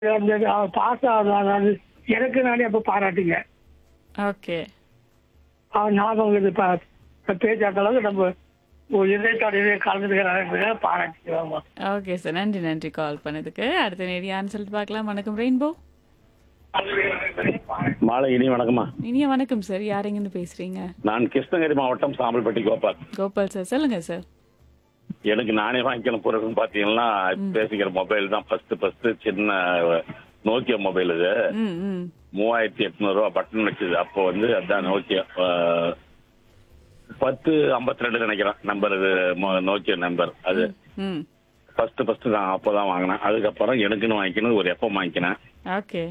அந்த பாஸ் ஆகுது எனக்கு நானே அப்ப பாராட்டுங்க ஓகே அவன் ஞாபகம் இது இப்ப பேச்சாட்ட அளவுக்கு நம்ம ஒரு இதயத்தோட இதய கலந்துக்கிறாங்க பாராட்டிக்குவாங்க ஓகே சார் நன்றி நன்றி கால் பண்ணதுக்கு அடுத்த நேரம் யாருன்னு சொல்லிட்டு பார்க்கலாம் வணக்கம் ரெயின்போ மாலை இனி வணக்கம்மா இனிய வணக்கம் சார் யார் எங்கேருந்து பேசுறீங்க நான் கிருஷ்ணகிரி மாவட்டம் சாம்பல்பட்டி கோபால் கோபால் சார் சொல்லுங்க சார் எனக்கு நானே வாங்கிக்கிற பொருள்னு பாத்தீங்கன்னா பேசிக்கிற மொபைல் தான் ஃபர்ஸ்ட் ஃபர்ஸ்ட் சின்ன நோக்கியா மொபைல் இது ம் ம் மூவாயிரத்தி எட்நூறு ரூபா பட்டன் வச்சது அப்போ வந்து அதான் நோக்கியா அஹ், பத்து ஐம்பத்தி ரெண்டு நினைக்கிறேன் நம்பர் இது மொ- நோக்கியா நம்பர் அது ம் ஃபர்ஸ்ட் ஃபர்ஸ்ட் தான் அப்போதான் வாங்கினேன் அதுக்கப்புறம் எனக்குன்னு வாங்கிக்கணும் ஒரு எப்போ வாங்கிக்கினேன் ஓகே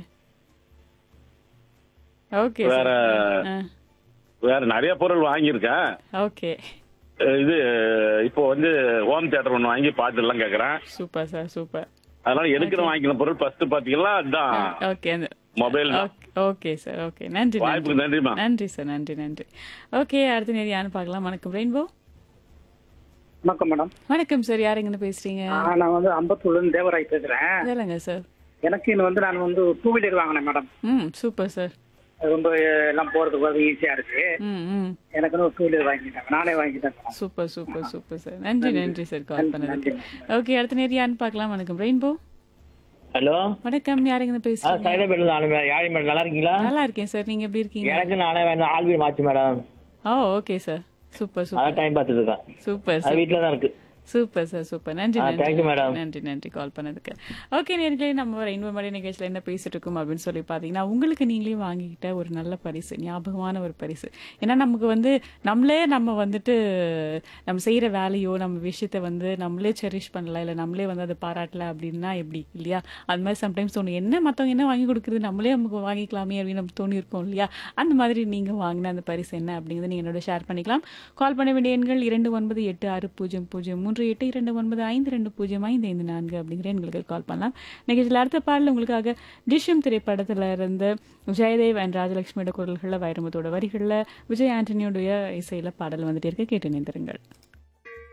ஓகே வேற வேற நிறைய பொருள் வாங்கியிருக்கேன் ஓகே அஹ், இது இப்போ வந்து ஹோம் தியேட்டர் ஒன்று வாங்கி பாட்டு எல்லாம் கேட்கறேன் சூப்பர் சார் சூப்பர் அதனால எனக்குன்னு வாங்கின பொருள் ஃபர்ஸ்ட் பாத்தீங்கன்னா அதுதான் ஓகே அந்த மொபைல் தான். ஓகே சார் ஓகே நன்றி நன்றி வாய்ப்புக்கு நன்றிமா நன்றி சார் நன்றி நன்றி ஓகே அடுத்த நேரம் யாருன்னு பார்க்கலாம் வணக்கம் ரெயின்போ வணக்கம் மேடம் வணக்கம் சார் யார் எங்கன்னு பேசுறீங்க ஆ, நான் வந்து அம்பத்தூர்ல இருந்து தேவராய் பேசுறேன் சொல்லுங்க சார் எனக்கு இன்னும் வந்து நான் வந்து டூ வீலர் வாங்கினேன் மேடம் ம் சூப்பர் சார் அது ரொம்ப எல்லாம் போறதுக்கு வரது ஈஸியா இருக்கு ம் ம் எனக்கு ஒரு டூ வீலர் வாங்கிட்டேன் நானே வாங்கிட்டேன் madam super super super sir நன்றி நன்றி சார் கால் பண்ணதுக்கு ஓகே அடுத்த நேரம் யாருன்னு பார்க்கலாம் வணக்கம் ரெயின்போ ஹலோ வணக்கம் யார் எங்கன்னு ஆ பேசுறீங்க சைதாபேட்டில் நாலு மேடம் யாழி மேடம் நல்லா இருக்கீங்களா நல்லா இருக்கேன் சார் நீங்க எப்படி இருக்கீங்க எனக்கு நானே வேணும் ஆல்வீர் மாச்சு மேடம் ஓ ஓகே சார் சூப்பர் சூப்பர் அதான் டைம் பார்த்துட்டு இருக்கேன் சூப்பர் அது சார் வீட்டில் தான் இருக்கு சூப்பர் சார் சூப்பர் நன்றி ஆ, thank you, madam. நன்றி நன்றி கால் பண்ணதுக்கு ஓகே நேர்களே நம்ம ரெயின்போ மணி நிகழ்ச்சியில் என்ன பேசிட்டு இருக்கோம் அப்படின்னு சொல்லி பார்த்தீங்கன்னா உங்களுக்கு நீங்களே வாங்கிக்கிட்ட ஒரு நல்ல பரிசு ஞாபகமான ஒரு பரிசு ஏன்னா நமக்கு வந்து நம்மளே நம்ம வந்துட்டு நம்ம செய்கிற வேலையோ நம்ம விஷயத்த வந்து நம்மளே செரிஷ் பண்ணல இல்லை நம்மளே வந்து அதை பாராட்டல அப்படின்னா எப்படி இல்லையா அது மாதிரி சம்டைம்ஸ் தோணும் என்ன மற்றவங்க என்ன வாங்கி கொடுக்குறது நம்மளே நமக்கு வாங்கிக்கலாமே அப்படின்னு நம்ம தோணி இருப்போம் இல்லையா அந்த மாதிரி நீங்கள் வாங்கின அந்த பரிசு என்ன அப்படிங்கிறத நீங்கள் என்னோட ஷேர் பண்ணிக்கலாம் கால் பண்ண வேண்டிய எண்கள் இரண்டு ஒன்பது எட்டு ஆறு பூஜ்ஜியம் பூஜ்ஜியம் மூன்று எட்டு இரண்டு ஒன்பது ஐந்து ரெண்டு பூஜ்ஜியம் ஐந்து ஐந்து நான்கு அப்படிங்கிற எண்களுக்கு கால் பண்ணலாம் நிகழ்ச்சியில் அடுத்த பாடல் உங்களுக்காக டிஷ்யம் திரைப்படத்தில் இருந்து ஜெயதேவ் அண்ட் ராஜலட்சுமியோட குரல்களில் வைரமுத்தோட வரிகளில் விஜய் ஆண்டனியோடைய இசையில் பாடல் வந்துட்டே இருக்க கேட்டு நினைந்திருங்கள்